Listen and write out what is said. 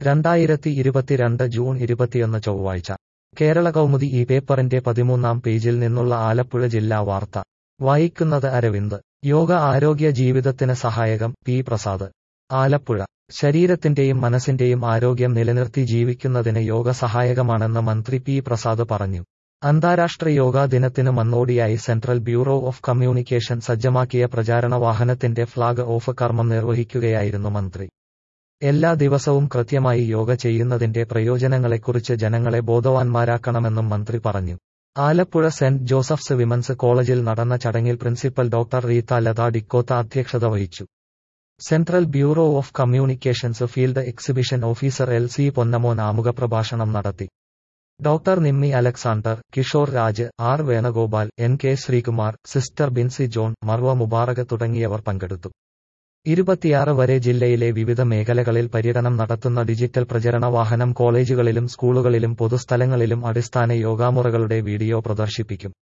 രണ്ടായിരത്തി ഇരുപത്തിരണ്ട് ജൂൺ ഇരുപത്തിയൊന്ന് ചൊവ്വാഴ്ച കേരള കൗമുദി ഈ പേപ്പറിന്റെ പതിമൂന്നാം പേജിൽ നിന്നുള്ള ആലപ്പുഴ ജില്ലാ വാർത്ത വായിക്കുന്നത് അരവിന്ദ് യോഗ ആരോഗ്യ ജീവിതത്തിന് സഹായകം പി പ്രസാദ് ആലപ്പുഴ ശരീരത്തിന്റെയും മനസ്സിന്റെയും ആരോഗ്യം നിലനിർത്തി ജീവിക്കുന്നതിന് യോഗ സഹായകമാണെന്ന് മന്ത്രി പി പ്രസാദ് പറഞ്ഞു അന്താരാഷ്ട്ര യോഗാ ദിനത്തിനു മുന്നോടിയായി സെൻട്രൽ ബ്യൂറോ ഓഫ് കമ്മ്യൂണിക്കേഷൻ സജ്ജമാക്കിയ പ്രചാരണ വാഹനത്തിന്റെ ഫ്ളാഗ് ഓഫ് കർമ്മം നിർവഹിക്കുകയായിരുന്നു മന്ത്രി എല്ലാ ദിവസവും കൃത്യമായി യോഗ ചെയ്യുന്നതിന്റെ പ്രയോജനങ്ങളെക്കുറിച്ച് ജനങ്ങളെ ബോധവാന്മാരാക്കണമെന്നും മന്ത്രി പറഞ്ഞു ആലപ്പുഴ സെന്റ് ജോസഫ്സ് വിമൻസ് കോളേജിൽ നടന്ന ചടങ്ങിൽ പ്രിൻസിപ്പൽ ഡോക്ടർ റീത്ത ലത ഡിക്കോത്ത അധ്യക്ഷത വഹിച്ചു central bureau of communications field exhibition officer L C Ponnamon ആമുഖ പ്രഭാഷണം നടത്തി doctor Nimmi Alexander Kishore Raj R Venugopal N K Sreekumar sister Binsy John Marva Mubarak തുടങ്ങിയവർ പങ്കെടുത്തു ഇരുപത്തിയാറ് വരെ ജില്ലയിലെ വിവിധ മേഖലകളിൽ പര്യടനം നടത്തുന്ന ഡിജിറ്റൽ പ്രചരണ വാഹനം കോളേജുകളിലും സ്കൂളുകളിലും പൊതുസ്ഥലങ്ങളിലും അടിസ്ഥാന യോഗാമുറകളുടെ വീഡിയോ പ്രദർശിപ്പിക്കും